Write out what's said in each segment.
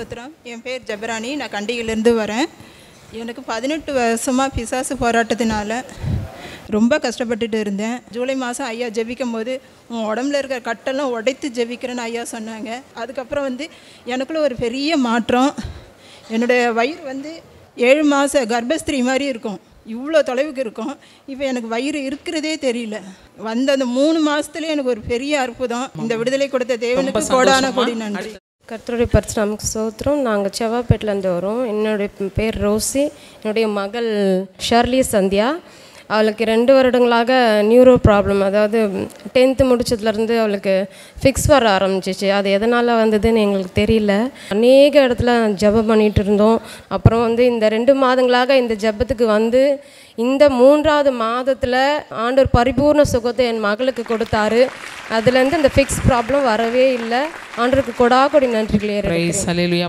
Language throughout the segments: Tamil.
சோத்திரம் என் பேர் ஜெபராணி நான் கண்டிகையிலேருந்து வரேன் எனக்கு பதினெட்டு வருஷமாக பிசாசு போராட்டத்தினால ரொம்ப கஷ்டப்பட்டுட்டு இருந்தேன் ஜூலை மாதம் ஐயா ஜெபிக்கும் போது உன் உடம்புல இருக்கிற கட்டெல்லாம் உடைத்து ஜெபிக்கிறேன்னு ஐயா சொன்னாங்க அதுக்கப்புறம் வந்து எனக்குள்ள ஒரு பெரிய மாற்றம் என்னுடைய வயிறு வந்து ஏழு மாத கர்ப்பஸ்திரி மாதிரி இருக்கும் இவ்வளோ தொலைவுக்கு இருக்கும் இப்போ எனக்கு வயிறு இருக்கிறதே தெரியல வந்த அந்த மூணு மாதத்துலேயே எனக்கு ஒரு பெரிய அற்புதம் இந்த விடுதலை கொடுத்த தேவனுக்கு கோடான கோடி நன்றி கர்த்தருடைய பரிசுராமுக்கு சோத்திரம் நாங்கள் செவ்வாப்பேட்டிலேருந்து வரோம் என்னுடைய பேர் ரோசி என்னுடைய மகள் ஷர்லி சந்தியா அவளுக்கு ரெண்டு வருடங்களாக நியூரோ ப்ராப்ளம் அதாவது டென்த்து முடிச்சதுலேருந்து அவளுக்கு ஃபிக்ஸ் வர ஆரம்பிச்சிச்சு அது எதனால் வந்ததுன்னு எங்களுக்கு தெரியல அநேக இடத்துல ஜெபம் பண்ணிகிட்டு இருந்தோம் அப்புறம் வந்து இந்த ரெண்டு மாதங்களாக இந்த ஜெபத்துக்கு வந்து இந்த மூன்றாவது மாதத்தில் ஆண்டவர் பரிபூர்ண சுகத்தை என் மகளுக்கு கொடுத்தாரு அதுலேருந்து இந்த ஃபிக்ஸ் ப்ராப்ளம் வரவே இல்லை ஆண்டவருக்கு கொடா கொடி நன்றிகளே பிரைஸ் ஹalleluya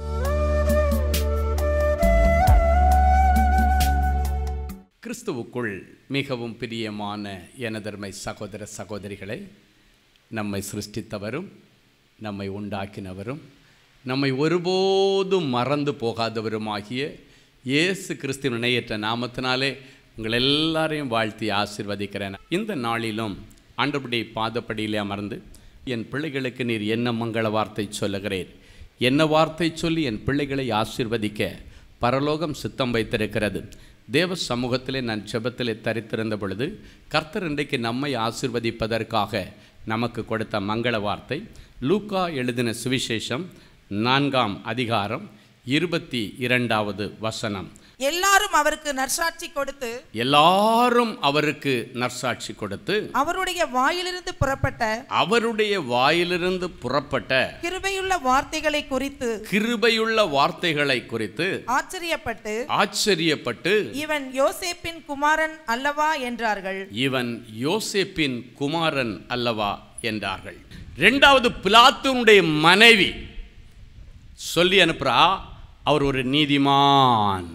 கிறிஸ்துவுக்குள் மிகவும் பிரியமான எனதர்மை சகோதர சகோதரிகளே நம்மை சிருஷ்டித்தவரும் நம்மை உண்டாக்கினவரும் நம்மை ஒருபோதும் மறந்து போகாதவருமாகிய இயேசு கிறிஸ்துவின் இணையற்ற நாமத்தினாலே உங்கள் எல்லாரையும் வாழ்த்தி ஆசிர்வதிக்கிறேன் இந்த நாளிலும் ஆண்டவருடைய பாதப்படியிலே அமர்ந்து என் பிள்ளைகளுக்கு நீர் என்ன மங்கள வார்த்தை சொல்லுகிறேன் என்ன வார்த்தை சொல்லி என் பிள்ளைகளை ஆசிர்வதிக்க பரலோகம் சித்தம் வைத்திருக்கிறது தேவ சமூகத்திலே நான் ஜெபத்திலே தரித்திருந்த பொழுது கர்த்தர் இன்றைக்கு நம்மை ஆசிர்வதிப்பதற்காக நமக்கு கொடுத்த மங்கள வார்த்தை லூக்கா எழுதின சுவிசேஷம் நான்காம் அதிகாரம் இருபத்தி இரண்டாவது வசனம் எல்லாரும் அவருக்கு நற்சாட்சி கொடுத்து எல்லாரும் அவருக்கு நற்சாட்சி கொடுத்து அவருடைய வாயிலிருந்து புறப்பட்ட அவருடைய வாயிலிருந்து புறப்பட்ட கிருபையுள்ள வார்த்தைகளை குறித்து கிருபையுள்ள வார்த்தைகளை குறித்து ஆச்சரியப்பட்டு ஆச்சரியப்பட்டு இவன் யோசேப்பின் குமாரன் அல்லவா என்றார்கள் இவன் யோசேப்பின் குமாரன் அல்லவா என்றார்கள் ரெண்டாவது பிலாத்துனுடைய மனைவி சொல்லி அனுப்புறா அவர் ஒரு நீதிமான்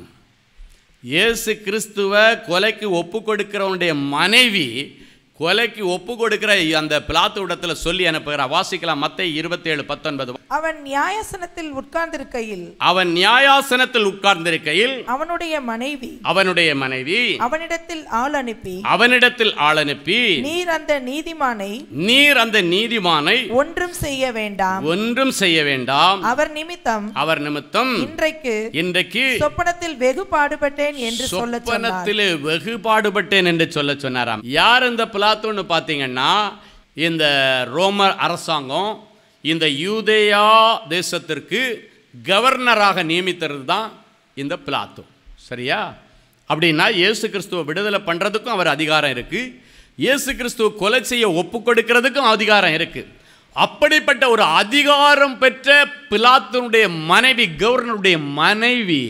இயேசு கிறிஸ்துவ கொலைக்கு ஒப்பு கொடுக்கிறவனுடைய மனைவி கொலைக்கு ஒப்பு கொடுக்கிற அந்த பிலாத்து இடத்துல சொல்லி அனுப்புகிறார் வாசிக்கலாம் மத்தை இருபத்தேழு பத்தொன்பது அவன் நியாயசனத்தில் உட்கார்ந்திருக்கையில் அவன் நியாயாசனத்தில் உட்கார்ந்திருக்கையில் அவனுடைய மனைவி அவனுடைய மனைவி அவனிடத்தில் ஆள் அனுப்பி அவனிடத்தில் ஆள் அனுப்பி நீர் அந்த நீதிமானை நீர் அந்த நீதிமானை ஒன்றும் செய்ய வேண்டாம் ஒன்றும் செய்ய வேண்டாம் அவர் நிமித்தம் அவர் நிமித்தம் இன்றைக்கு இன்றைக்கு சொப்பனத்தில் வெகு பாடுபட்டேன் என்று சொல்ல சொன்னார் சொப்பனத்திலே வெகு பாடுபட்டேன் என்று சொல்ல சொன்னாராம் யார் இந்த பிலாத்துன்னு பார்த்தீங்கன்னா இந்த ரோமர் அரசாங்கம் இந்த யூதேயா தேசத்திற்கு கவர்னராக நியமித்தது தான் இந்த பிலாத்து சரியா அப்படின்னா இயேசு கிறிஸ்துவை விடுதலை பண்ணுறதுக்கும் அவர் அதிகாரம் இருக்குது இயேசு கிறிஸ்துவ கொலை செய்ய ஒப்பு கொடுக்கிறதுக்கும் அதிகாரம் இருக்குது அப்படிப்பட்ட ஒரு அதிகாரம் பெற்ற பிலாத்தினுடைய மனைவி கவர்னருடைய மனைவி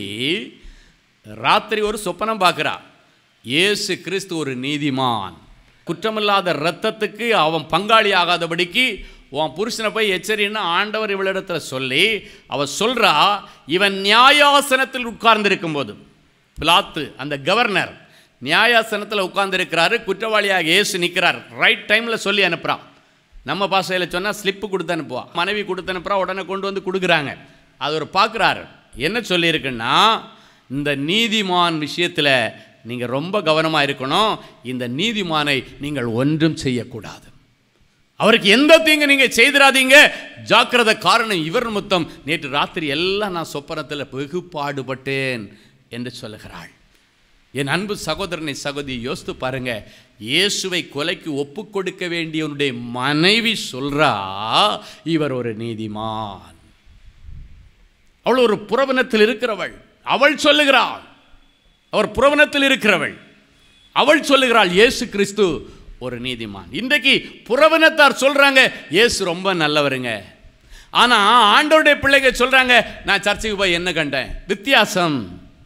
ராத்திரி ஒரு சொப்பனம் பார்க்குறா இயேசு கிறிஸ்து ஒரு நீதிமான் குற்றமில்லாத இரத்தத்துக்கு அவன் பங்காளி ஆகாதபடிக்கு உன் புருஷனை போய் எச்சரின்னு ஆண்டவர் இவளிடத்தில் சொல்லி அவ சொல்றா இவன் நியாயாசனத்தில் உட்கார்ந்திருக்கும் போது பிலாத்து அந்த கவர்னர் நியாயாசனத்தில் உட்கார்ந்திருக்கிறாரு குற்றவாளியாக இயேசு நிற்கிறார் ரைட் டைமில் சொல்லி அனுப்புகிறான் நம்ம பாஷையில் சொன்னால் ஸ்லிப்பு கொடுத்து அனுப்புவா மனைவி கொடுத்து அனுப்புறா உடனே கொண்டு வந்து கொடுக்குறாங்க அது ஒரு பார்க்குறாரு என்ன சொல்லியிருக்குன்னா இந்த நீதிமான் விஷயத்தில் நீங்கள் ரொம்ப கவனமாக இருக்கணும் இந்த நீதிமானை நீங்கள் ஒன்றும் செய்யக்கூடாது அவருக்கு எந்த தீங்கு நீங்கள் செய்திராதீங்க ஜாக்கிரதை காரணம் இவர் நிமித்தம் நேற்று ராத்திரி எல்லாம் நான் சொப்பனத்தில் வெகு பாடுபட்டேன் என்று சொல்லுகிறாள் என் அன்பு சகோதரனை சகோதரி யோசித்து பாருங்க இயேசுவை கொலைக்கு ஒப்பு கொடுக்க வேண்டியவனுடைய மனைவி சொல்றா இவர் ஒரு நீதிமான் அவள் ஒரு புறவனத்தில் இருக்கிறவள் அவள் சொல்லுகிறாள் அவர் புறவனத்தில் இருக்கிறவள் அவள் சொல்லுகிறாள் இயேசு கிறிஸ்து ஒரு நீதிமான் இன்றைக்கு புறவனத்தார் சொல்றாங்க இயேசு ரொம்ப நல்லவருங்க ஆனா ஆண்டோடைய பிள்ளைங்க சொல்றாங்க நான் சர்ச்சுக்கு போய் என்ன கண்டேன் வித்தியாசம்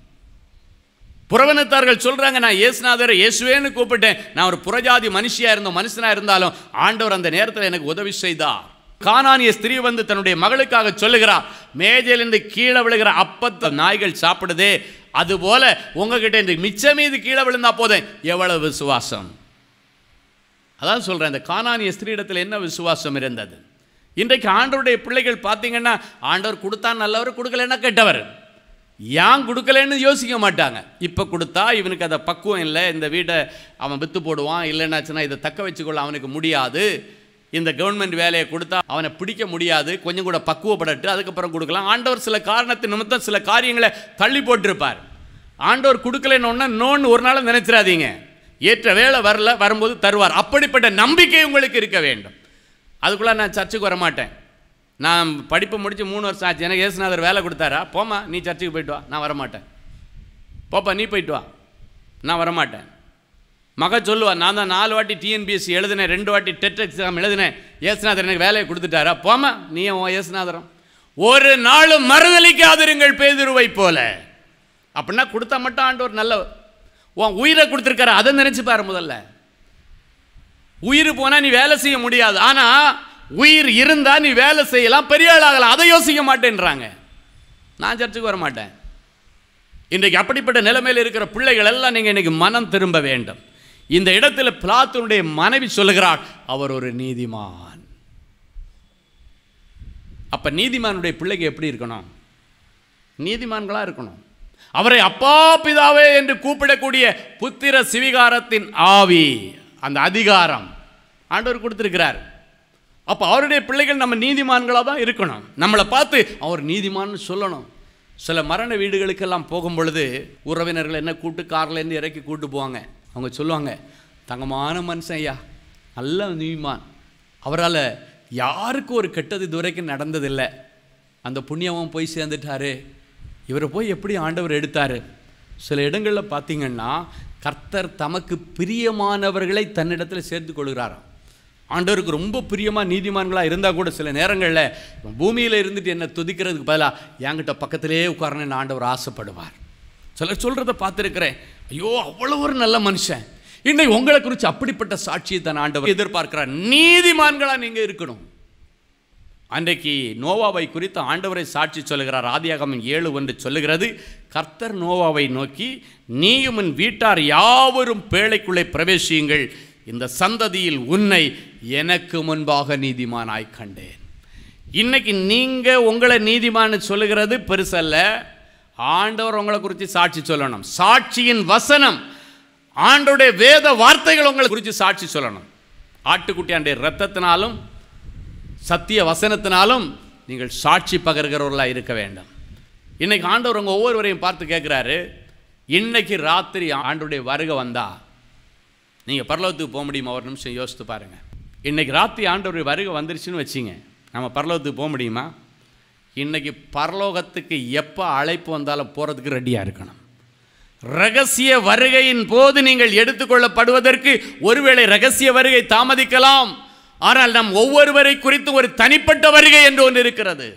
புறவனத்தார்கள் சொல்றாங்க நான் இயேசுநாதரை இயேசுவேன்னு கூப்பிட்டேன் நான் ஒரு புறஜாதி மனுஷியா இருந்தோம் மனுஷனா இருந்தாலும் ஆண்டவர் அந்த நேரத்தில் எனக்கு உதவி செய்தார் கானானிய ஸ்திரீ வந்து தன்னுடைய மகளுக்காக சொல்லுகிறார் மேஜையிலிருந்து கீழே விழுகிற அப்பத்தை நாய்கள் சாப்பிடுதே அதுபோல உங்ககிட்ட இந்த மிச்சம் மீது கீழே விழுந்தா போதும் எவ்வளவு விசுவாசம் அதான் சொல்றேன் இந்த கானானிய ஸ்திரீ இடத்துல என்ன விசுவாசம் இருந்தது இன்றைக்கு ஆண்டவருடைய பிள்ளைகள் பார்த்தீங்கன்னா ஆண்டவர் கொடுத்தா நல்லவர் கொடுக்கலன்னா கெட்டவர் ஏன் கொடுக்கலன்னு யோசிக்க மாட்டாங்க இப்போ கொடுத்தா இவனுக்கு அதை பக்குவம் இல்லை இந்த வீட்டை அவன் விற்று போடுவான் இல்லைன்னாச்சுன்னா இதை தக்க வச்சுக்கொள்ள அவனுக்கு முடியாது இந்த கவர்மெண்ட் வேலையை கொடுத்தா அவனை பிடிக்க முடியாது கொஞ்சம் கூட பக்குவப்படட்டு அதுக்கப்புறம் கொடுக்கலாம் ஆண்டவர் சில காரணத்து நிமித்தம் சில காரியங்களை தள்ளி போட்டிருப்பார் ஆண்டவர் கொடுக்கலன்னு நோன்னு ஒரு நாள் நினைச்சிடாதீங்க ஏற்ற வேலை வரல வரும்போது தருவார் அப்படிப்பட்ட நம்பிக்கை உங்களுக்கு இருக்க வேண்டும் அதுக்குள்ளே நான் சர்ச்சுக்கு வர மாட்டேன் நான் படிப்பு முடித்து மூணு வருஷம் ஆச்சு எனக்கு ஏசுநாதர் வேலை கொடுத்தாரா போம்மா நீ சர்ச்சுக்கு போயிட்டு வா நான் வரமாட்டேன் போப்பா நீ போயிட்டு வா நான் வரமாட்டேன் மக சொல்லுவா நான் தான் நாலு வாட்டி டிஎன்பிஎஸ்சி எழுதினேன் ரெண்டு வாட்டி டெட் எக்ஸாம் எழுதினேன் ஏசுநாதர் எனக்கு வேலையை கொடுத்துட்டாரா போம்மா நீ உன் ஏசுநாதரம் ஒரு நாளும் மறுதளிக்காதிருங்கள் பேதுருவை போல அப்படின்னா கொடுத்தா மட்டும் ஆண்டவர் நல்லவர் உன் உயிரை கொடுத்துருக்காரு அதை நினைச்சு பாரு முதல்ல உயிர் போனால் நீ வேலை செய்ய முடியாது ஆனால் உயிர் இருந்தால் நீ வேலை செய்யலாம் பெரிய ஆள் ஆகலாம் அதை யோசிக்க மாட்டேன்றாங்க நான் சர்ச்சுக்கு வர மாட்டேன் இன்றைக்கு அப்படிப்பட்ட நிலைமையில் இருக்கிற பிள்ளைகள் எல்லாம் நீங்கள் இன்னைக்கு மனம் திரும்ப வேண்டும் இந்த இடத்துல பிளாத்தனுடைய மனைவி சொல்லுகிறாள் அவர் ஒரு நீதிமான் அப்ப நீதிமானுடைய பிள்ளைக்கு எப்படி இருக்கணும் நீதிமான்களா இருக்கணும் அவரை அப்பா பிதாவே என்று கூப்பிடக்கூடிய புத்திர சிவிகாரத்தின் ஆவி அந்த அதிகாரம் ஆண்டவர் கொடுத்திருக்கிறார் அப்போ அவருடைய பிள்ளைகள் நம்ம நீதிமான்களாக தான் இருக்கணும் நம்மளை பார்த்து அவர் நீதிமான்னு சொல்லணும் சில மரண வீடுகளுக்கெல்லாம் போகும் பொழுது உறவினர்கள் என்ன கூட்டு கார்லேருந்து இறக்கி கூட்டு போவாங்க அவங்க சொல்லுவாங்க தங்கமான மனுஷன் ஐயா நல்ல நீதிமான் அவரால் யாருக்கும் ஒரு கெட்டது இதுவரைக்கும் நடந்ததில்லை அந்த புண்ணியவன் போய் சேர்ந்துட்டாரு இவரை போய் எப்படி ஆண்டவர் எடுத்தார் சில இடங்களில் பார்த்தீங்கன்னா கர்த்தர் தமக்கு பிரியமானவர்களை தன்னிடத்தில் சேர்த்து கொள்கிறாராம் ஆண்டவருக்கு ரொம்ப பிரியமாக நீதிமான்களாக இருந்தால் கூட சில நேரங்களில் பூமியில் இருந்துட்டு என்னை துதிக்கிறதுக்கு பதிலாக என்கிட்ட பக்கத்திலே உட்காரணுன்னு ஆண்டவர் ஆசைப்படுவார் சிலர் சொல்கிறத பார்த்துருக்கிறேன் ஐயோ அவ்வளோ ஒரு நல்ல மனுஷன் இன்னைக்கு உங்களை குறித்து அப்படிப்பட்ட சாட்சியை தான் ஆண்டவர் எதிர்பார்க்கிறார் நீதிமான்களாக நீங்கள் இருக்கணும் அன்றைக்கு நோவாவை குறித்து ஆண்டவரை சாட்சி சொல்லுகிறார் ஆதியாகமம் ஏழு ஒன்று சொல்லுகிறது கர்த்தர் நோவாவை நோக்கி நீயும் உன் வீட்டார் யாவரும் பேழைக்குள்ளே பிரவேசியுங்கள் இந்த சந்ததியில் உன்னை எனக்கு முன்பாக நீதிமானாய் கண்டேன் இன்னைக்கு நீங்கள் உங்களை நீதிமான்னு சொல்லுகிறது பெருசல்ல ஆண்டவர் உங்களை குறித்து சாட்சி சொல்லணும் சாட்சியின் வசனம் ஆண்டோடைய வேத வார்த்தைகள் உங்களை குறித்து சாட்சி சொல்லணும் ஆட்டுக்குட்டியாண்டுடைய ரத்தத்தினாலும் சத்திய வசனத்தினாலும் நீங்கள் சாட்சி பகர்கிறவர்களாக இருக்க வேண்டும் இன்னைக்கு ஆண்டவர் உங்கள் ஒவ்வொருவரையும் பார்த்து கேட்குறாரு இன்னைக்கு ராத்திரி ஆண்டுடைய வருகை வந்தா நீங்கள் பரலோகத்துக்கு போக முடியுமா ஒரு நிமிஷம் யோசித்து பாருங்கள் இன்னைக்கு ராத்திரி ஆண்டவருடைய வருகை வந்துருச்சுன்னு வச்சிங்க நம்ம பரலோகத்துக்கு போக முடியுமா இன்னைக்கு பரலோகத்துக்கு எப்போ அழைப்பு வந்தாலும் போகிறதுக்கு ரெடியாக இருக்கணும் ரகசிய வருகையின் போது நீங்கள் எடுத்துக்கொள்ளப்படுவதற்கு ஒருவேளை ரகசிய வருகை தாமதிக்கலாம் ஆனால் நம் ஒவ்வொருவரை குறித்து ஒரு தனிப்பட்ட வருகை என்று ஒன்று இருக்கிறது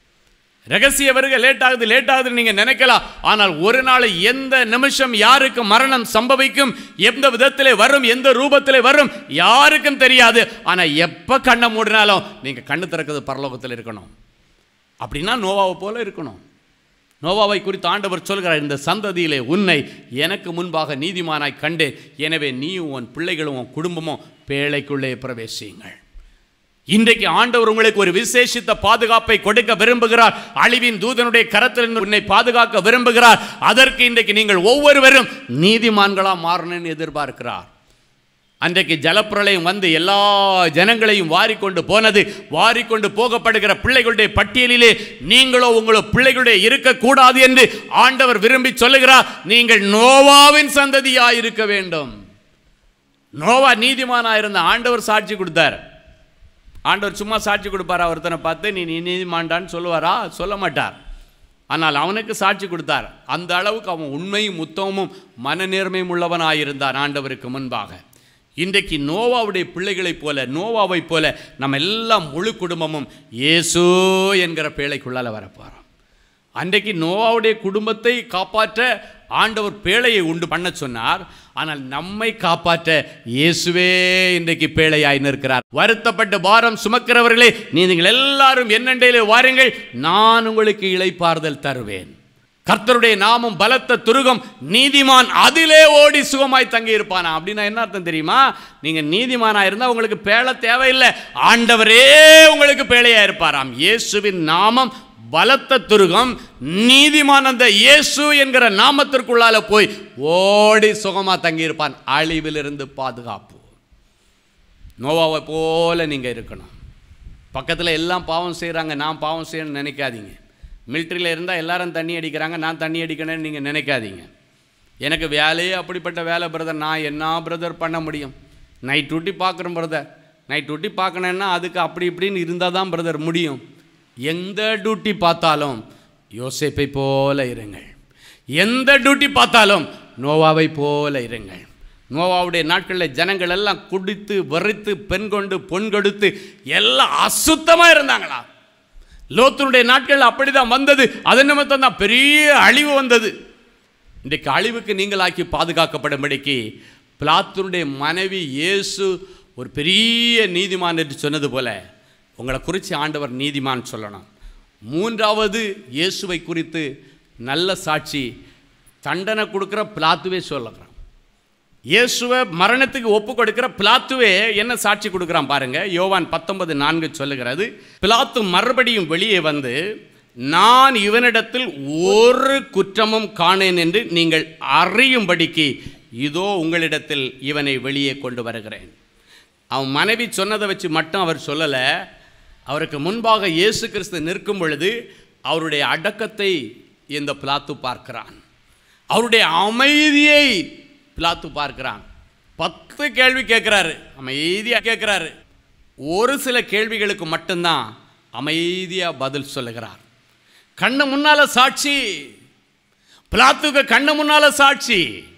ரகசிய வருகை லேட் ஆகுது லேட் ஆகுதுன்னு நீங்கள் நினைக்கலாம் ஆனால் ஒரு நாள் எந்த நிமிஷம் யாருக்கு மரணம் சம்பவிக்கும் எந்த விதத்திலே வரும் எந்த ரூபத்திலே வரும் யாருக்கும் தெரியாது ஆனால் எப்போ கண்ணை மூடினாலும் நீங்கள் கண்ணு திறக்கிறது பரலோகத்தில் இருக்கணும் அப்படின்னா நோவாவை போல இருக்கணும் நோவாவை குறித்து ஆண்டவர் சொல்கிறார் இந்த சந்ததியிலே உன்னை எனக்கு முன்பாக நீதிமானாய் கண்டேன் எனவே நீயும் உன் பிள்ளைகளும் உன் குடும்பமும் பேழைக்குள்ளே பிரவேசியுங்கள் இன்றைக்கு ஆண்டவர் உங்களுக்கு ஒரு விசேஷித்த பாதுகாப்பை கொடுக்க விரும்புகிறார் அழிவின் தூதனுடைய கரத்திலிருந்து உன்னை பாதுகாக்க விரும்புகிறார் அதற்கு இன்றைக்கு நீங்கள் ஒவ்வொருவரும் நீதிமான்களா மாறணும்னு எதிர்பார்க்கிறார் அன்றைக்கு ஜலப்பிரளயம் வந்து எல்லா ஜனங்களையும் வாரிக்கொண்டு போனது வாரிக்கொண்டு போகப்படுகிற பிள்ளைகளுடைய பட்டியலிலே நீங்களோ உங்களோ பிள்ளைகளுடைய இருக்கக்கூடாது என்று ஆண்டவர் விரும்பி சொல்லுகிறார் நீங்கள் நோவாவின் சந்ததியாய் இருக்க வேண்டும் நோவா நீதிமானா இருந்த ஆண்டவர் சாட்சி கொடுத்தார் ஆண்டவர் சும்மா சாட்சி கொடுப்பாரா ஒருத்தனை பார்த்து நீ நீ நீதிமான்டான்னு சொல்லுவாரா சொல்ல மாட்டார் ஆனால் அவனுக்கு சாட்சி கொடுத்தார் அந்த அளவுக்கு அவன் உண்மையும் உத்தமமும் மனநேர்மையும் உள்ளவனாயிருந்தான் ஆண்டவருக்கு முன்பாக இன்றைக்கு நோவாவுடைய பிள்ளைகளைப் போல நோவாவைப் போல நம்ம எல்லாம் முழு குடும்பமும் இயேசு என்கிற பேழைக்குள்ளால் வரப்போகிறோம் அன்றைக்கு நோவாவுடைய குடும்பத்தை காப்பாற்ற ஆண்டவர் பேழையை உண்டு பண்ண சொன்னார் ஆனால் நம்மை காப்பாற்ற இயேசுவே இன்றைக்கு பேழையாய் நிற்கிறார் வருத்தப்பட்டு பாரம் சுமக்கிறவர்களே நீங்கள் எல்லாரும் என்னண்டையிலே வாருங்கள் நான் உங்களுக்கு இளைப்பாறுதல் தருவேன் கர்த்தருடைய நாமம் பலத்த துருகம் நீதிமான் அதிலே ஓடி சுகமாய் தங்கி இருப்பானா அப்படின்னா என்ன அர்த்தம் தெரியுமா நீங்க நீதிமானா இருந்தா உங்களுக்கு பேழ தேவையில்லை ஆண்டவரே உங்களுக்கு பேழையா இருப்பாராம் இயேசுவின் நாமம் பலத்த துருகம் நீதிமான் அந்த இயேசு என்கிற நாமத்திற்குள்ளால போய் ஓடி சுகமா தங்கி இருப்பான் அழிவிலிருந்து பாதுகாப்பு நோவாவை போல நீங்க இருக்கணும் பக்கத்தில் எல்லாம் பாவம் செய்கிறாங்க நான் பாவம் செய்யணும்னு நினைக்காதீங்க மிலிட்ரியில் இருந்தால் எல்லாரும் தண்ணி அடிக்கிறாங்க நான் தண்ணி அடிக்கணும்னு நீங்கள் நினைக்காதீங்க எனக்கு வேலையே அப்படிப்பட்ட வேலை பிரதர் நான் என்ன பிரதர் பண்ண முடியும் நைட் டியூட்டி பார்க்குறேன் பிரதர் நைட் டியூட்டி பார்க்கணுன்னா அதுக்கு அப்படி இப்படின்னு இருந்தால் தான் பிரதர் முடியும் எந்த டியூட்டி பார்த்தாலும் யோசேப்பை போல இருங்கள் எந்த டியூட்டி பார்த்தாலும் நோவாவை போல இருங்கள் நோவாவுடைய நாட்களில் ஜனங்கள் எல்லாம் குடித்து வரித்து பெண் கொண்டு பொன் கொடுத்து எல்லாம் அசுத்தமாக இருந்தாங்களா லோத்தனுடைய நாட்கள் அப்படிதான் வந்தது அதன் நிமித்தம் தான் பெரிய அழிவு வந்தது இன்றைக்கு அழிவுக்கு நீங்களாக்கி பாதுகாக்கப்படும்படிக்கு பிளாத்தனுடைய மனைவி இயேசு ஒரு பெரிய நீதிமான் என்று சொன்னது போல உங்களை குறித்து ஆண்டவர் நீதிமான் சொல்லணும் மூன்றாவது இயேசுவை குறித்து நல்ல சாட்சி தண்டனை கொடுக்குற பிளாத்துவே சொல்லுகிறான் இயேசுவை மரணத்துக்கு ஒப்பு கொடுக்கிற பிலாத்துவே என்ன சாட்சி கொடுக்குறான் பாருங்க யோவான் பத்தொன்பது நான்கு சொல்லுகிறது பிலாத்து மறுபடியும் வெளியே வந்து நான் இவனிடத்தில் ஒரு குற்றமும் காணேன் என்று நீங்கள் அறியும்படிக்கு இதோ உங்களிடத்தில் இவனை வெளியே கொண்டு வருகிறேன் அவன் மனைவி சொன்னதை வச்சு மட்டும் அவர் சொல்லலை அவருக்கு முன்பாக இயேசு கிறிஸ்து நிற்கும் பொழுது அவருடைய அடக்கத்தை இந்த பிலாத்து பார்க்கிறான் அவருடைய அமைதியை பிலாத்து பார்க்கிறான் பத்து கேள்வி கேட்குறாரு அமைதியாக கேட்குறாரு ஒரு சில கேள்விகளுக்கு மட்டும்தான் அமைதியாக பதில் சொல்லுகிறார் கண்ணு முன்னால சாட்சி பிலாத்துக்கு கண்ணு முன்னால சாட்சி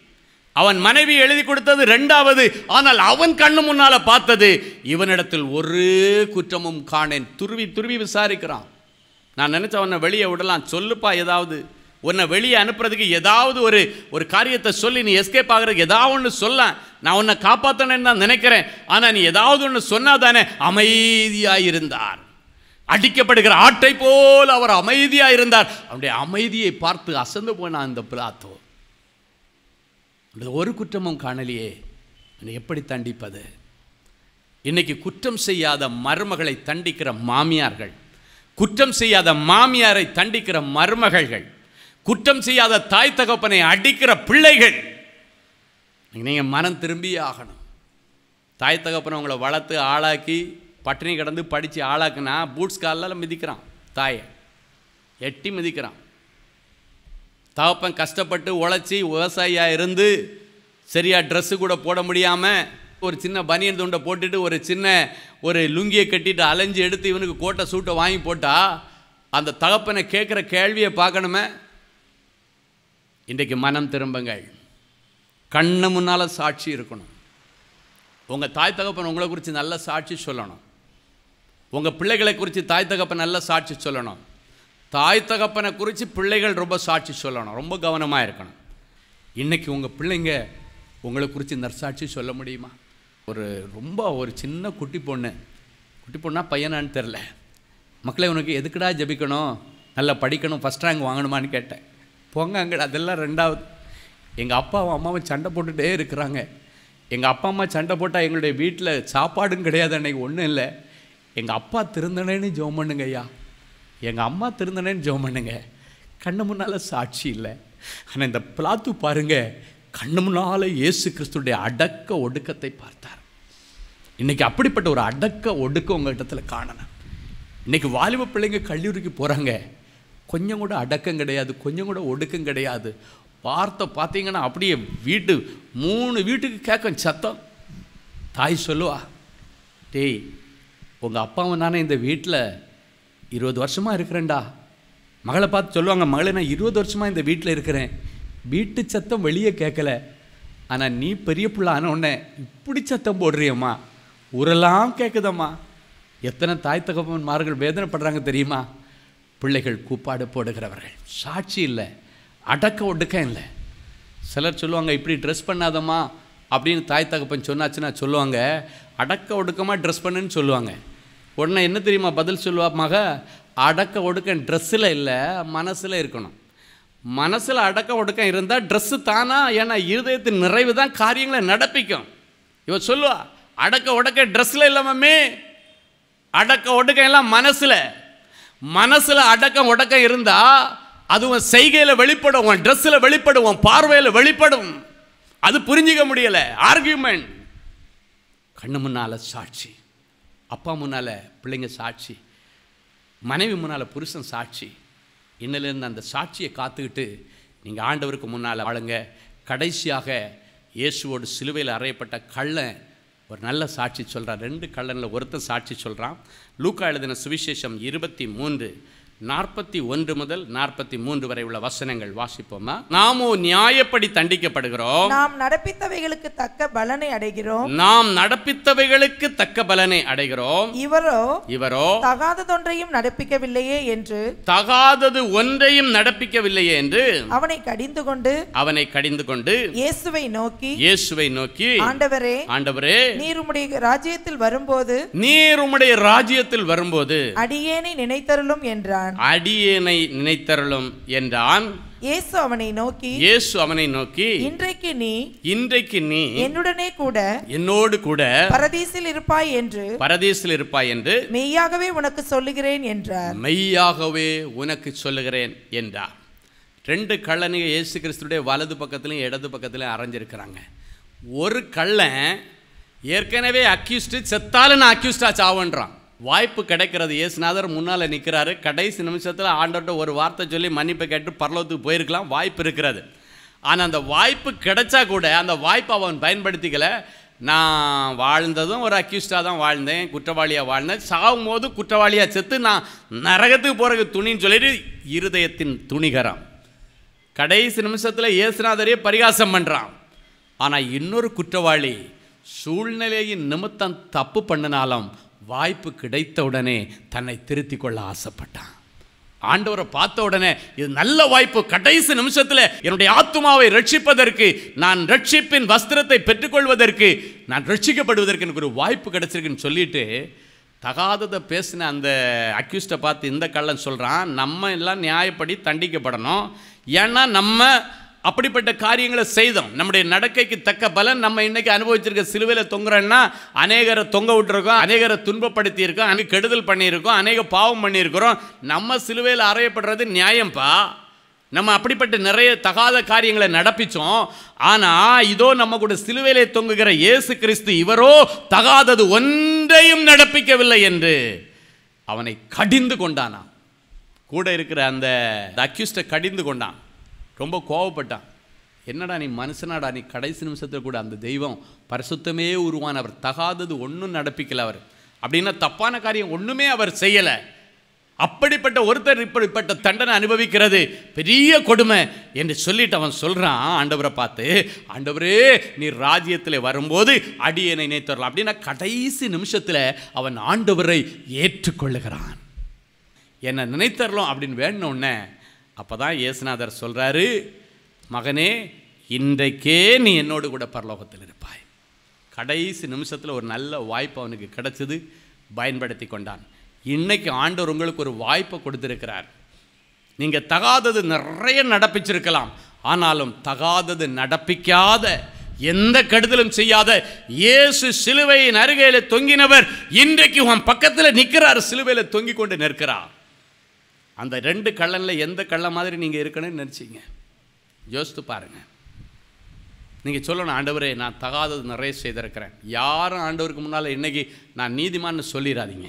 அவன் மனைவி எழுதி கொடுத்தது ரெண்டாவது ஆனால் அவன் கண்ணு முன்னால பார்த்தது இவனிடத்தில் ஒரு குற்றமும் காணேன் துருவி துருவி விசாரிக்கிறான் நான் நினைச்ச உன்னை வெளியே விடலாம் சொல்லுப்பா ஏதாவது உன்னை வெளியே அனுப்புறதுக்கு ஏதாவது ஒரு ஒரு காரியத்தை சொல்லி நீ எஸ்கேப் ஆகிறதுக்கு ஏதாவது ஒன்று சொல்ல நான் உன்னை காப்பாற்றணும்னு தான் நினைக்கிறேன் ஆனால் நீ ஏதாவது ஒன்று சொன்னாதானே அமைதியாக இருந்தார் அடிக்கப்படுகிற ஆட்டை போல் அவர் அமைதியாக இருந்தார் அவருடைய அமைதியை பார்த்து அசந்து போனான் அந்த பிளாத்தோ இந்த ஒரு குற்றமும் காணலையே என்னை எப்படி தண்டிப்பது இன்னைக்கு குற்றம் செய்யாத மருமகளை தண்டிக்கிற மாமியார்கள் குற்றம் செய்யாத மாமியாரை தண்டிக்கிற மருமகள்கள் குற்றம் செய்யாத தாய் தகப்பனை அடிக்கிற பிள்ளைகள் நீங்கள் மனம் திரும்பியே ஆகணும் தாய் தகப்பனை உங்களை வளர்த்து ஆளாக்கி பட்டினி கிடந்து படித்து ஆளாக்குனா பூட்ஸ் காலில் மிதிக்கிறான் தாயை எட்டி மிதிக்கிறான் தகப்பன் கஷ்டப்பட்டு உழைச்சி விவசாயியாக இருந்து சரியாக ட்ரெஸ்ஸு கூட போட முடியாமல் ஒரு சின்ன பனியன் துண்டை போட்டுட்டு ஒரு சின்ன ஒரு லுங்கியை கட்டிட்டு அலைஞ்சு எடுத்து இவனுக்கு கோட்டை சூட்டை வாங்கி போட்டா அந்த தகப்பனை கேட்குற கேள்வியை பார்க்கணுமே இன்றைக்கு மனம் திரும்புங்கள் கண்ணு முன்னால் சாட்சி இருக்கணும் உங்கள் தாய் தகப்பன் உங்களை குறித்து நல்ல சாட்சி சொல்லணும் உங்கள் பிள்ளைகளை குறித்து தாய் தகப்பன் நல்ல சாட்சி சொல்லணும் தாய் தகப்பனை குறித்து பிள்ளைகள் ரொம்ப சாட்சி சொல்லணும் ரொம்ப கவனமாக இருக்கணும் இன்றைக்கி உங்கள் பிள்ளைங்க உங்களை குறித்து நற்சாட்சி சொல்ல முடியுமா ஒரு ரொம்ப ஒரு சின்ன குட்டி பொண்ணு குட்டி பொண்ணா பையனான்னு தெரில மக்களை உனக்கு எதுக்குடா ஜெபிக்கணும் நல்லா படிக்கணும் ஃபஸ்ட் ரேங்க் வாங்கணுமான்னு கேட்டேன் போங்க அங்கே அதெல்லாம் ரெண்டாவது எங்கள் அப்பாவும் அம்மாவும் சண்டை போட்டுகிட்டே இருக்கிறாங்க எங்கள் அப்பா அம்மா சண்டை போட்டால் எங்களுடைய வீட்டில் சாப்பாடும் கிடையாது அன்னைக்கு ஒன்றும் இல்லை எங்கள் அப்பா திருந்தனேன்னு ஜெபம் பண்ணுங்க ஐயா எங்கள் அம்மா திருந்தனேன்னு ஜெபம் பண்ணுங்க கண்ணு முன்னால் சாட்சி இல்லை ஆனால் இந்த பிளாத்து பாருங்க கண்ணு முன்னால் இயேசு கிறிஸ்துடைய அடக்க ஒடுக்கத்தை பார்த்தார் இன்னைக்கு அப்படிப்பட்ட ஒரு அடக்க ஒடுக்கம் உங்கள் இடத்துல காணணும் இன்னைக்கு வாலிப பிள்ளைங்க கல்லூரிக்கு போகிறாங்க கொஞ்சம் கூட அடக்கம் கிடையாது கொஞ்சம் கூட ஒடுக்கம் கிடையாது வார்த்தை பார்த்தீங்கன்னா அப்படியே வீட்டு மூணு வீட்டுக்கு கேட்கும் சத்தம் தாய் சொல்லுவா டேய் உங்கள் அப்பாவும் நானே இந்த வீட்டில் இருபது வருஷமாக இருக்கிறேன்டா மகளை பார்த்து சொல்லுவாங்க மகளே நான் இருபது வருஷமாக இந்த வீட்டில் இருக்கிறேன் வீட்டு சத்தம் வெளியே கேட்கல ஆனால் நீ பெரிய பிள்ளை ஆன உடனே இப்படி சத்தம் போடுறியம்மா ஊரெல்லாம் கேட்குதம்மா எத்தனை தாய் தகப்பன்மார்கள் வேதனைப்படுறாங்க தெரியுமா பிள்ளைகள் கூப்பாடு போடுகிறவர்கள் சாட்சி இல்லை அடக்க ஒடுக்கம் இல்லை சிலர் சொல்லுவாங்க இப்படி ட்ரெஸ் பண்ணாதம்மா அப்படின்னு தாய் தகப்பன் சொன்னாச்சுன்னா சொல்லுவாங்க அடக்க ஒடுக்கமாக ட்ரெஸ் பண்ணுன்னு சொல்லுவாங்க உடனே என்ன தெரியுமா பதில் சொல்லுவா மக அடக்க ஒடுக்கம் ட்ரெஸ்ஸில் இல்லை மனசில் இருக்கணும் மனசில் அடக்க ஒடுக்கம் இருந்தால் ட்ரெஸ்ஸு தானா ஏன்னா இருதயத்தின் நிறைவு தான் காரியங்களை நடப்பிக்கும் இவ சொல்லுவா அடக்க ஒடுக்க ட்ரெஸ்ஸில் இல்லாமமே அடக்க ஒடுக்கம் எல்லாம் மனசில் மனசில் அடக்கம் ஒடுக்கம் இருந்தால் அது உன் செய்கையில் வெளிப்படும் உன் ட்ரெஸ்ஸில் வெளிப்படும் உன் பார்வையில் வெளிப்படும் அது புரிஞ்சிக்க முடியல ஆர்கியூமெண்ட் கண்ணு முன்னால் சாட்சி அப்பா முன்னால் பிள்ளைங்க சாட்சி மனைவி முன்னால் புருஷன் சாட்சி இன்னிலிருந்து அந்த சாட்சியை காத்துக்கிட்டு நீங்கள் ஆண்டவருக்கு முன்னால் வாழுங்க கடைசியாக இயேசுவோடு சிலுவையில் அறையப்பட்ட கள்ளன் ஒரு நல்ல சாட்சி சொல்கிறான் ரெண்டு கள்ளனில் ஒருத்தன் சாட்சி சொல்கிறான் லூக்கா எழுதின சுவிசேஷம் இருபத்தி மூன்று நாற்பத்தி ஒன்று முதல் நாற்பத்தி மூன்று வரை உள்ள வசனங்கள் வாசிப்போமா நாமோ நியாயப்படி தண்டிக்கப்படுகிறோம் நாம் நடப்பித்தவைகளுக்கு தக்க பலனை அடைகிறோம் நாம் நடப்பித்தவைகளுக்கு தக்க பலனை அடைகிறோம் இவரோ இவரோ தகாததொன்றையும் நடப்பிக்கவில்லையே என்று தகாதது ஒன்றையும் நடப்பிக்கவில்லையே என்று அவனை கடிந்து கொண்டு அவனை கடிந்து கொண்டு இயேசுவை நோக்கி இயேசுவை நோக்கி ஆண்டவரே ஆண்டவரே நீர் உம்முடைய ராஜ்யத்தில் வரும்போது நீர் உம்முடைய ராஜ்யத்தில் வரும்போது அடியேனை நினைத்தருளும் என்றான் அடியேனை நினைத்தருளும் என்றான் இயேசு அவனை நோக்கி இயேசு அவனை நோக்கி இன்றைக்கு நீ இன்றைக்கு நீ என்னுடனே கூட என்னோடு கூட பரதீசில் இருப்பாய் என்று பரதேசில் இருப்பாய் என்று மெய்யாகவே உனக்கு சொல்லுகிறேன் என்றார் மெய்யாகவே உனக்கு சொல்லுகிறேன் என்றார் ரெண்டு கள்ளனுங்க இயேசு கிறிஸ்துடைய வலது பக்கத்துலையும் இடது பக்கத்துலையும் அரைஞ்சிருக்கிறாங்க ஒரு கள்ளன் ஏற்கனவே அக்யூஸ்டு செத்தாலும் நான் அக்யூஸ்டா சாவன்றான் வாய்ப்பு கிடைக்கிறது இயேசுநாதர் முன்னால் நிற்கிறாரு கடைசி நிமிஷத்தில் ஆண்டவர்கிட்ட ஒரு வார்த்தை சொல்லி மன்னிப்பு கேட்டு பரலோகத்துக்கு போயிருக்கலாம் வாய்ப்பு இருக்கிறது ஆனால் அந்த வாய்ப்பு கிடைச்சா கூட அந்த வாய்ப்பை அவன் பயன்படுத்திக்கல நான் வாழ்ந்ததும் ஒரு அக்யூஸ்டாக தான் வாழ்ந்தேன் குற்றவாளியாக வாழ்ந்தேன் சாகும் போது குற்றவாளியாக செத்து நான் நரகத்துக்கு போகிறதுக்கு துணின்னு சொல்லிட்டு இருதயத்தின் துணிகரம் கடைசி நிமிஷத்தில் இயேசுநாதரே பரிகாசம் பண்ணுறான் ஆனால் இன்னொரு குற்றவாளி சூழ்நிலையின் நிமித்தம் தப்பு பண்ணினாலும் வாய்ப்பு கிடைத்த உடனே தன்னை திருத்திக் கொள்ள ஆசைப்பட்டான் ஆண்டவரை பார்த்த உடனே இது நல்ல வாய்ப்பு கடைசி நிமிஷத்தில் என்னுடைய ஆத்துமாவை ரட்சிப்பதற்கு நான் ரட்சிப்பின் வஸ்திரத்தை பெற்றுக்கொள்வதற்கு நான் ரட்சிக்கப்படுவதற்கு எனக்கு ஒரு வாய்ப்பு கிடைச்சிருக்குன்னு சொல்லிட்டு தகாததை பேசின அந்த அக்யூஸ்டை பார்த்து இந்த கள்ளன் சொல்கிறான் நம்ம எல்லாம் நியாயப்படி தண்டிக்கப்படணும் ஏன்னா நம்ம அப்படிப்பட்ட காரியங்களை செய்தோம் நம்முடைய நடக்கைக்கு தக்க பலன் நம்ம இன்னைக்கு அனுபவிச்சிருக்க சிலுவையில் தொங்குறோன்னா அநேகரை தொங்க விட்டுருக்கோம் அநேகரை துன்பப்படுத்தியிருக்கோம் அநேக கெடுதல் பண்ணியிருக்கோம் அநேக பாவம் பண்ணியிருக்கிறோம் நம்ம சிலுவையில் அறையப்படுறது நியாயம்ப்பா நம்ம அப்படிப்பட்ட நிறைய தகாத காரியங்களை நடப்பிச்சோம் ஆனால் இதோ நம்ம கூட சிலுவையிலே தொங்குகிற இயேசு கிறிஸ்து இவரோ தகாதது ஒன்றையும் நடப்பிக்கவில்லை என்று அவனை கடிந்து கொண்டானாம் கூட இருக்கிற அந்த அக்யூஸ்டை கடிந்து கொண்டான் ரொம்ப கோவப்பட்டான் என்னடா நீ மனுஷனாடா நீ கடைசி நிமிஷத்தில் கூட அந்த தெய்வம் பரிசுத்தமே உருவானவர் தகாதது ஒன்றும் நடப்பிக்கல அவர் அப்படின்னா தப்பான காரியம் ஒன்றுமே அவர் செய்யலை அப்படிப்பட்ட ஒருத்தர் இப்படிப்பட்ட தண்டனை அனுபவிக்கிறது பெரிய கொடுமை என்று சொல்லிட்டு அவன் சொல்கிறான் ஆண்டவரை பார்த்து ஆண்டவரே நீ ராஜ்யத்தில் வரும்போது அடியனை நினைத்தரலாம் அப்படின்னா கடைசி நிமிஷத்தில் அவன் ஆண்டவரை ஏற்றுக்கொள்ளுகிறான் என்னை நினைத்தரலாம் அப்படின்னு வேணுன்னே அப்போ தான் இயேசுநாதர் சொல்கிறாரு மகனே இன்றைக்கே நீ என்னோடு கூட பரலோகத்தில் இருப்பாய் கடைசி நிமிஷத்தில் ஒரு நல்ல வாய்ப்பு அவனுக்கு கிடைச்சது பயன்படுத்தி கொண்டான் இன்னைக்கு ஆண்டவர் உங்களுக்கு ஒரு வாய்ப்பை கொடுத்திருக்கிறார் நீங்கள் தகாதது நிறைய நடப்பிச்சிருக்கலாம் ஆனாலும் தகாதது நடப்பிக்காத எந்த கெடுதலும் செய்யாத இயேசு சிலுவையின் அருகையில் தொங்கினவர் இன்றைக்கு உன் பக்கத்தில் நிற்கிறார் சிலுவையில் தொங்கிக் கொண்டு நிற்கிறார் அந்த ரெண்டு கள்ளனில் எந்த கள்ள மாதிரி நீங்கள் இருக்கணும்னு நினச்சிங்க யோசித்து பாருங்கள் நீங்கள் சொல்லணும் ஆண்டவரே நான் தகாதது நிறைய செய்திருக்கிறேன் யாரும் ஆண்டவருக்கு முன்னால் இன்னைக்கு நான் நீதிமான்னு சொல்லிடாதீங்க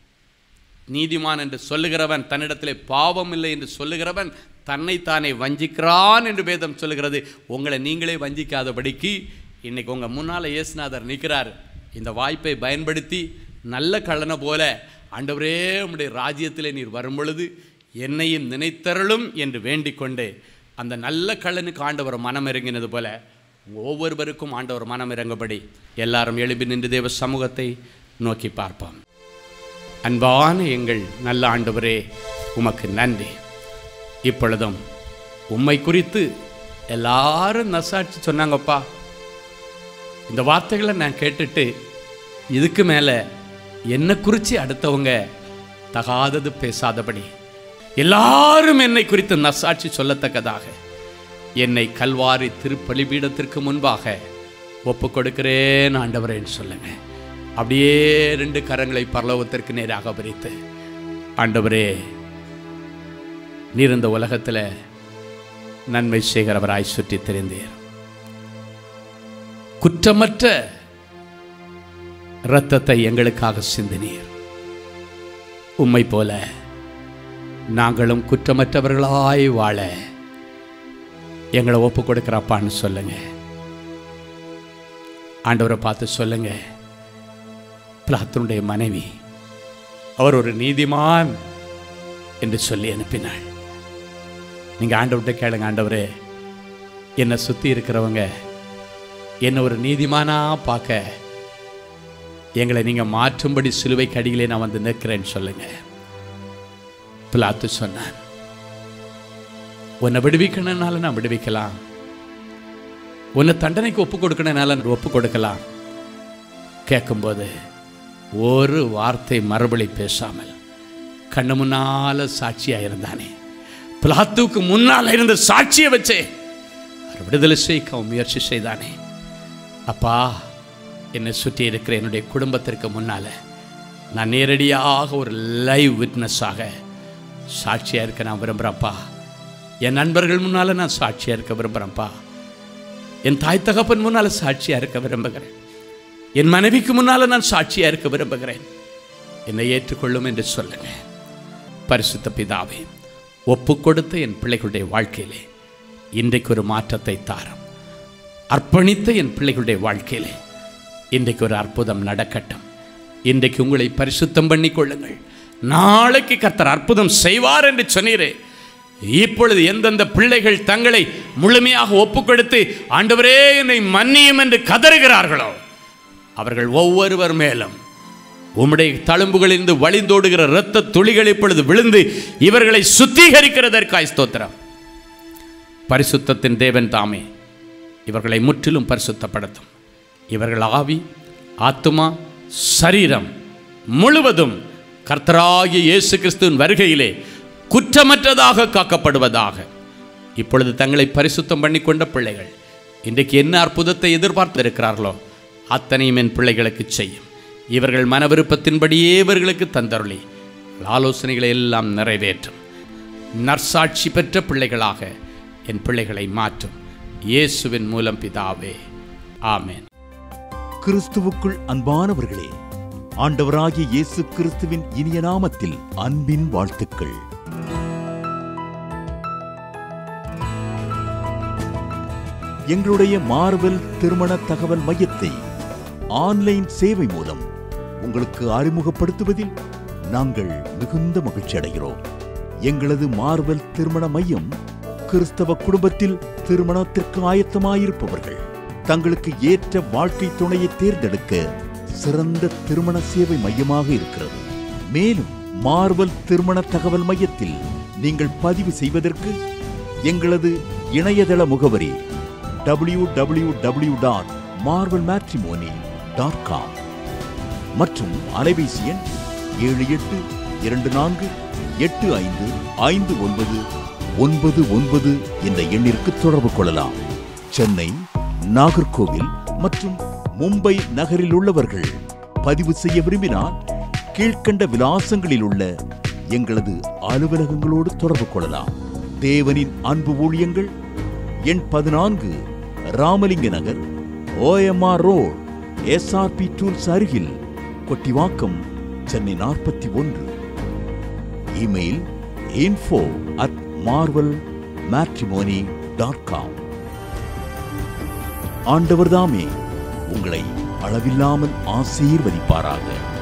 நீதிமான் என்று சொல்லுகிறவன் தன்னிடத்திலே பாவம் இல்லை என்று சொல்லுகிறவன் தன்னைத்தானே வஞ்சிக்கிறான் என்று வேதம் சொல்லுகிறது உங்களை நீங்களே வஞ்சிக்காதபடிக்கு இன்னைக்கு உங்கள் முன்னால் இயேசுநாதர் நிற்கிறார் இந்த வாய்ப்பை பயன்படுத்தி நல்ல கள்ளனை போல ஆண்டவரே உம்முடைய ராஜ்யத்திலே நீர் வரும் பொழுது என்னையும் நினைத்தருளும் என்று வேண்டிக் கொண்டு அந்த நல்ல கள்ளனுக்கு ஆண்டவர் மனம் இறங்கினது போல ஒவ்வொருவருக்கும் ஆண்டவர் மனம் இறங்கும்படி எல்லாரும் எழுப்பி நின்று தேவ சமூகத்தை நோக்கி பார்ப்போம் அன்பான எங்கள் நல்ல ஆண்டவரே உமக்கு நன்றி இப்பொழுதும் உம்மை குறித்து எல்லாரும் நசாட்சி சொன்னாங்கப்பா இந்த வார்த்தைகளை நான் கேட்டுட்டு இதுக்கு மேலே என்னை குறித்து அடுத்தவங்க தகாதது பேசாதபடி எல்லாரும் என்னை குறித்து நசாட்சி சொல்லத்தக்கதாக என்னை கல்வாரி திருப்பலிபீடத்திற்கு முன்பாக ஒப்பு கொடுக்கிறேன் ஆண்டவரேன்னு சொல்லுங்க அப்படியே ரெண்டு கரங்களை பரலோகத்திற்கு நேராக பிரித்து ஆண்டவரே நீர் இந்த உலகத்தில் நன்மை செய்கிறவராய் சுற்றி தெரிந்தீர் குற்றமற்ற இரத்தத்தை எங்களுக்காக சிந்தினீர் உம்மை போல நாங்களும் குற்றமற்றவர்களாய் வாழ எங்களை ஒப்பு கொடுக்குறப்பான்னு சொல்லுங்க ஆண்டவரை பார்த்து சொல்லுங்க பிளாத்தனுடைய மனைவி அவர் ஒரு நீதிமான் என்று சொல்லி அனுப்பினாள் நீங்க ஆண்டவர்கிட்ட கேளுங்க ஆண்டவரே என்னை சுத்தி இருக்கிறவங்க என்ன ஒரு நீதிமானா பார்க்க எங்களை நீங்க மாற்றும்படி சிலுவை கடியிலே நான் வந்து நிற்கிறேன்னு சொல்லுங்க பிலாத்து சொன்னான் உன்னை விடுவிக்கணும்னால நான் விடுவிக்கலாம் உன்னை தண்டனைக்கு ஒப்பு கொடுக்கணும்னால நான் ஒப்பு கொடுக்கலாம் கேட்கும்போது ஒரு வார்த்தை மறுபடி பேசாமல் கண்ணு முன்னால சாட்சியா இருந்தானே பிலாத்துவுக்கு முன்னால் இருந்த சாட்சியை வச்சே அவர் விடுதலை செய்ய முயற்சி செய்தானே அப்பா என்னை சுற்றி இருக்கிற என்னுடைய குடும்பத்திற்கு முன்னால் நான் நேரடியாக ஒரு லைவ் விட்னஸாக சாட்சியாக இருக்க நான் விரும்புகிறேன்ப்பா என் நண்பர்கள் முன்னால் நான் சாட்சியாக இருக்க விரும்புகிறேன்ப்பா என் தாய் தகப்பன் முன்னால் சாட்சியாக இருக்க விரும்புகிறேன் என் மனைவிக்கு முன்னால் நான் சாட்சியாக இருக்க விரும்புகிறேன் என்னை ஏற்றுக்கொள்ளும் என்று சொல்லுங்க பரிசுத்த பிதாவே ஒப்பு கொடுத்த என் பிள்ளைகளுடைய வாழ்க்கையிலே இன்றைக்கு ஒரு மாற்றத்தை தாரும் அர்ப்பணித்த என் பிள்ளைகளுடைய வாழ்க்கையிலே இன்றைக்கு ஒரு அற்புதம் நடக்கட்டும் இன்றைக்கு உங்களை பரிசுத்தம் பண்ணி கொள்ளுங்கள் நாளைக்கு கர்த்தர் அற்புதம் செய்வார் என்று சொன்னீரே இப்பொழுது எந்தெந்த பிள்ளைகள் தங்களை முழுமையாக ஒப்புக்கொடுத்து ஆண்டவரே என்னை மன்னியும் என்று கதறுகிறார்களோ அவர்கள் ஒவ்வொருவர் மேலும் உம்முடைய தழும்புகளிலிருந்து வழிந்தோடுகிற இரத்த துளிகள் இப்பொழுது விழுந்து இவர்களை சுத்திகரிக்கிறதற்காய் ஸ்தோத்திரம் பரிசுத்தத்தின் தேவன் தாமே இவர்களை முற்றிலும் பரிசுத்தப்படுத்தும் இவர்கள் ஆவி ஆத்துமா சரீரம் முழுவதும் கர்த்தராகிய இயேசு கிறிஸ்துவின் வருகையிலே குற்றமற்றதாக காக்கப்படுவதாக இப்பொழுது தங்களை பரிசுத்தம் பண்ணி கொண்ட பிள்ளைகள் இன்றைக்கு என்ன அற்புதத்தை எதிர்பார்த்து இருக்கிறார்களோ அத்தனையும் என் பிள்ளைகளுக்கு செய்யும் இவர்கள் மன விருப்பத்தின்படியே இவர்களுக்கு தந்தருளி ஆலோசனைகளை எல்லாம் நிறைவேற்றும் நற்சாட்சி பெற்ற பிள்ளைகளாக என் பிள்ளைகளை மாற்றும் இயேசுவின் மூலம் பிதாவே ஆமென் கிறிஸ்துவுக்குள் அன்பானவர்களே ஆண்டவராகிய இயேசு கிறிஸ்துவின் இனிய நாமத்தில் அன்பின் வாழ்த்துக்கள் எங்களுடைய மார்வெல் திருமண தகவல் மையத்தை ஆன்லைன் சேவை மூலம் உங்களுக்கு அறிமுகப்படுத்துவதில் நாங்கள் மிகுந்த மகிழ்ச்சி அடைகிறோம் எங்களது மார்வெல் திருமண மையம் கிறிஸ்தவ குடும்பத்தில் திருமணத்திற்கு ஆயத்தமாயிருப்பவர்கள் தங்களுக்கு ஏற்ற வாழ்க்கை துணையை தேர்ந்தெடுக்க சிறந்த திருமண சேவை மையமாக இருக்கிறது மேலும் மார்வல் திருமண தகவல் மையத்தில் நீங்கள் பதிவு செய்வதற்கு எங்களது இணையதள முகவரி W W W dot Marvel Matrimony dot com மற்றும் அலைபேசி எண் ஏழு எட்டு இரண்டு நான்கு எட்டு ஐந்து ஐந்து ஒன்பது ஒன்பது ஒன்பது என்ற எண்ணிற்கு தொடர்பு கொள்ளலாம் சென்னை நாகர்கோவில் மற்றும் மும்பை நகரில் உள்ளவர்கள் பதிவு செய்ய விரும்பினால் கீழ்க்கண்ட விலாசங்களில் உள்ள எங்களது அலுவலகங்களோடு தொடர்பு கொள்ளலாம் தேவனின் அன்பு ஊழியங்கள் எண் பதினான்கு Ramalinga Nagar OMR road SRP tools அருகில் கொட்டிவாக்கம் சென்னை நாற்பத்தி ஒன்று email info at Marvel Matrimony dot com ஆண்டவர்தாமே உங்களை அளவில்லாமல் ஆசீர்வதிப்பாராக